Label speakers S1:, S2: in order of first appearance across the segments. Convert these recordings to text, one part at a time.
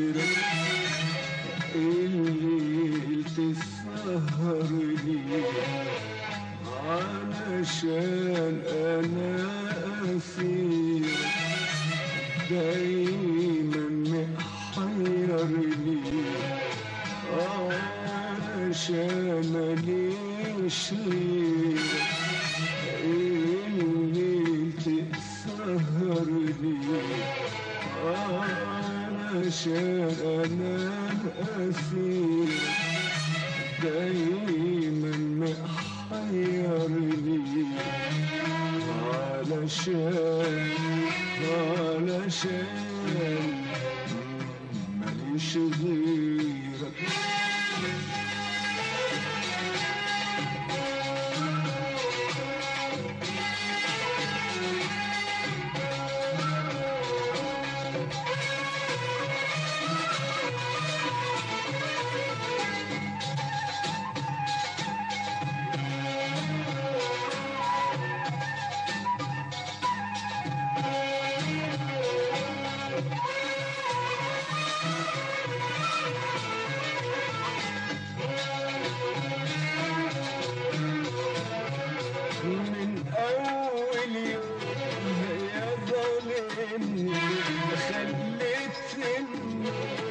S1: غيرك الليل تسهرني علشان انا اسيرك دايما محيرني علشان ماليش غيرك الليل تسهرني علشان انا اسير دايما محيرني علشان علشان ماليش غيرك من أول يوم يا ظالمني خليتني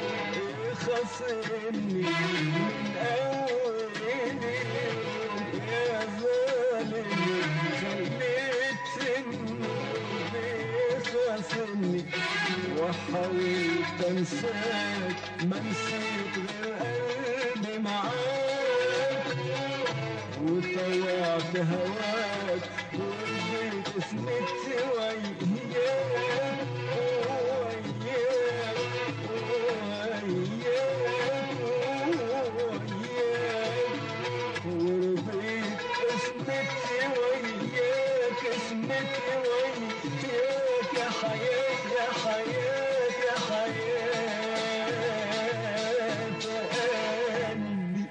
S1: خاصمني من أول يوم يا ظالمني خليتني خاصمني وحاولت انساك ما نسيت غير قلبي معاك وطوعت هواك ورضيت اسمت وياك وياك وياك وياك ورضيت اسمت وياك اسمت وياك يا حياة يا حياة يا حياة قلبي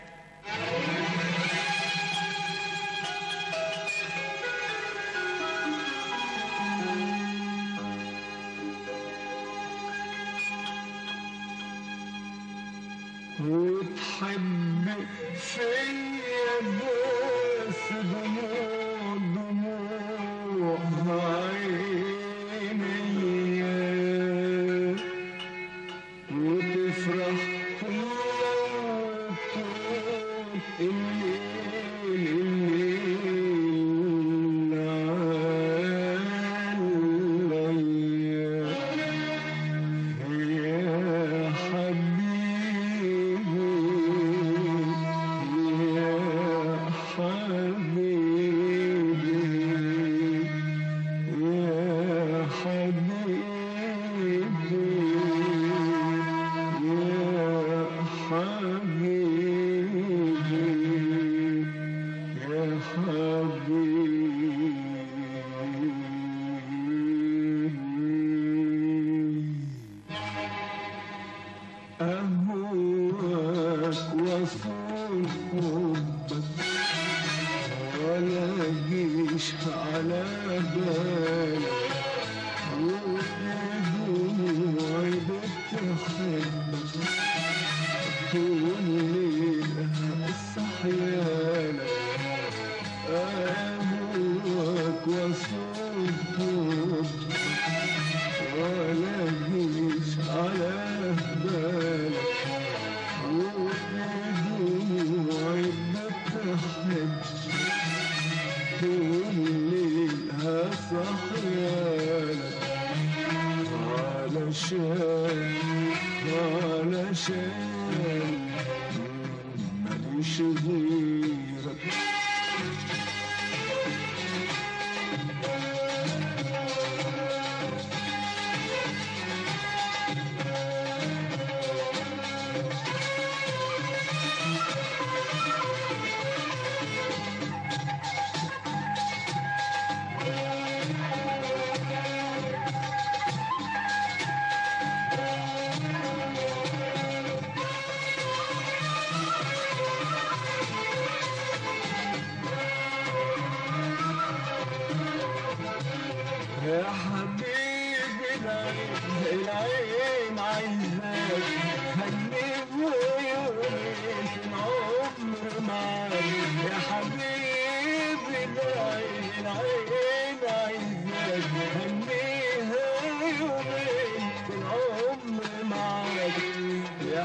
S1: وتحب فيا بس دموع دموع عينيا وتفرح وتقول الليل الليل عليا يا حبيبي يا حبيبي يا حبيبي يا حبيبي يا حبيبي أهواك وصول حبك ولا جيش على بالك ودموعي بتحبك طول ليلها صحيانك أهواك وصول حبك ولا جيش على بالك ودموعي بتحب طول ليلها صحيانك علشان علشان ماليش غيرك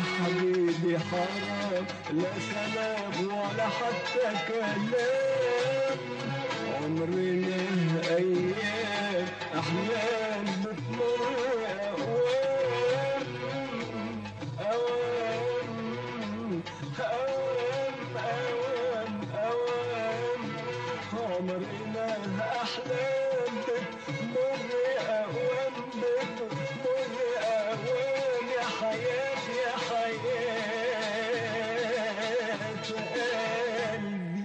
S1: حبيبي حرام لا سلام ولا حتى كلام عمرنا ايام احلام بتمر اوام اوام اوام اوام اوام عمرنا احلام بتمر اوام بتمر اوام يا حياه يا حياه قلبي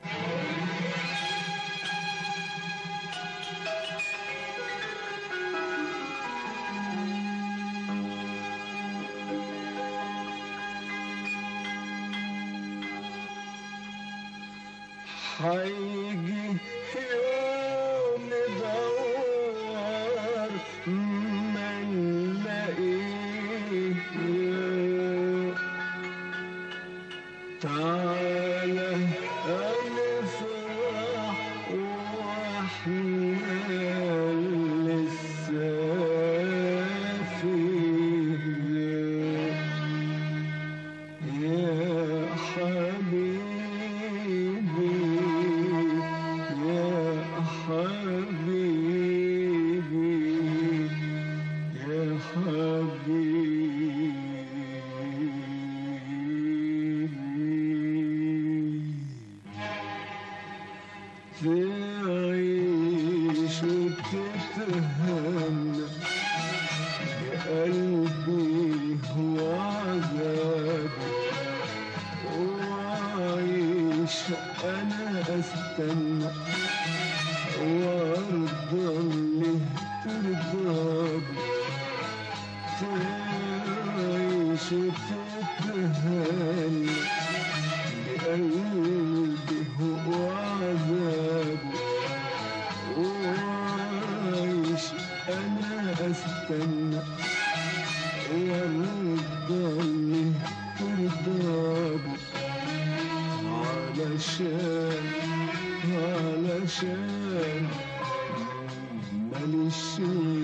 S1: هيجي يوم ندور ما نلاقيه تعالى نفرح واحنا لسه فيه يا حبيبي يا حبيبي يا حبيبي تعيش وتتهنى بقلبي وعذابي وعيش انا استنى وارضى اللي ترضى تعيش وتتهنى بقلبي وعذابي وعيش انا استنى وارضى اللي ترضى علشان علشان ماليش